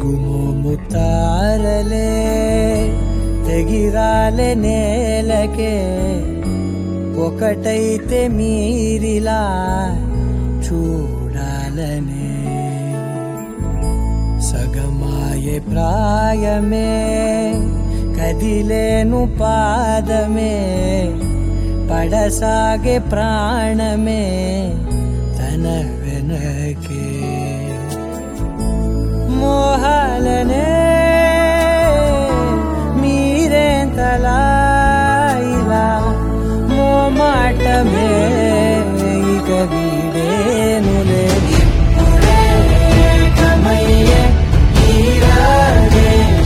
నగుమోము తారలే తెగిరాలే నేలకే ఒకటైతే మీరిలా చూడాలనే సగమాయే ప్రాయమే కదిలేను పాదమే పడసాగే ప్రాణమే తన వెనకే మోహాలనే మీరేంతలా ఇలా మోమాటమే ఇక వీడేనులే ఇప్పుడే కమయ్యే ఈరాడే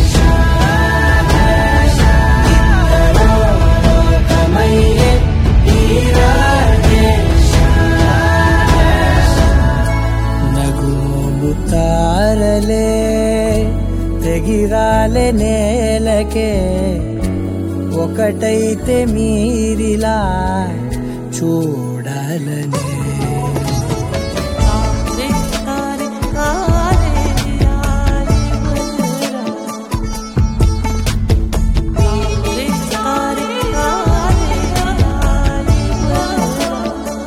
ఇద్దరో కమయ్యే ఈరాడే నగుమోము తారలే తెగిరాలే నేలకే ఒకటైతే మీరిలా చూడాలనే కారే కారే కారే యారే మధురా కారే కారే కారే యారే మధురా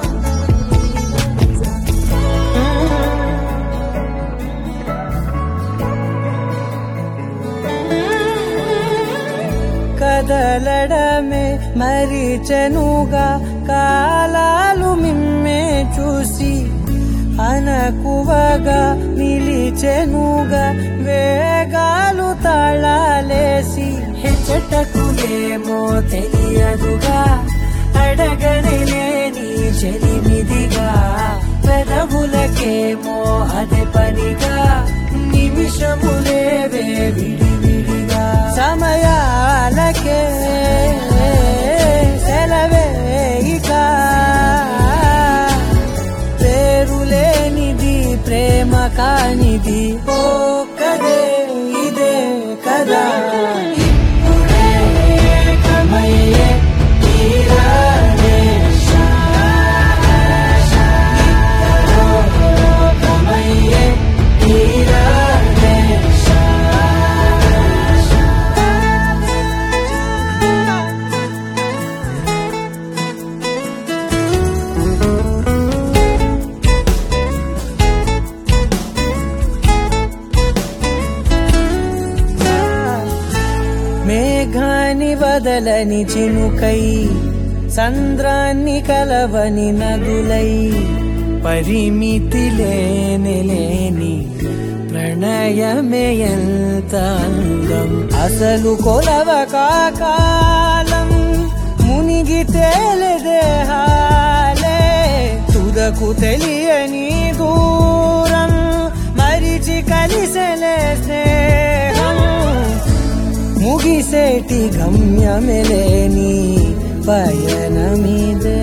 కదలడమే మరిచెనుగా కాలాలు మిమ్మే చూసి అనకువగా నిలిచెనుగా వేగాలు తాళాలేసి హెచ్చటకు ఏమో తెలియదుగా అడగనలేని చెలిమిదిగా పెదవులకేమో అదే పనిగా నిమిషములేవే విడివిడిగా సమయాలకే సెలవే ఇక పేరులేనిది ప్రేమ కానిది ఓ కదే ఇదే కదా ఇప్పుడే కమయ్యే తీరాలే ఇద్దరో కమయ్యే తీరాలే మేఘాన్ని వదలని చినుకై సంద్రాన్ని కలవని నదులై పరిమితి లేని లేని ప్రణయమే ఎంత అందం అసలు కొలవ కాకాలం మునిగి తేలిదేహాలే తుదకు తెలియని దూరం మరిచి కలిసెలే స్నేహం ముగిసేటి గమ్యమెలేని పయనమిదే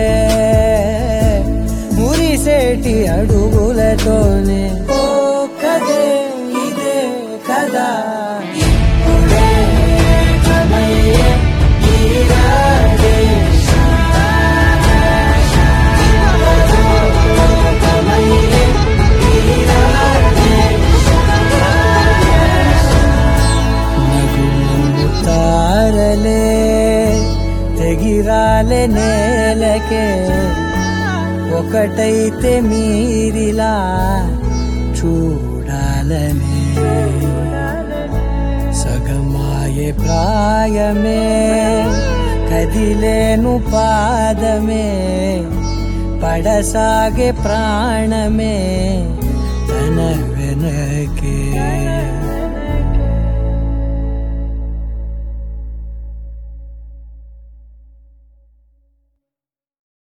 మురిసేటి అడుగులతోనే ఓ కదే ఇదే కదా ఇప్పుడే కమయ్యే ఈరాడే కమయ్యే ఈరాడే నగుమోము తారలే తెగిరాలే నేలకే ఒకటైతే మీరిలా చూడాలనే సగమాయే ప్రాయమే కదిలేను పాదమే పడసాగే ప్రాణమే తన వెనకే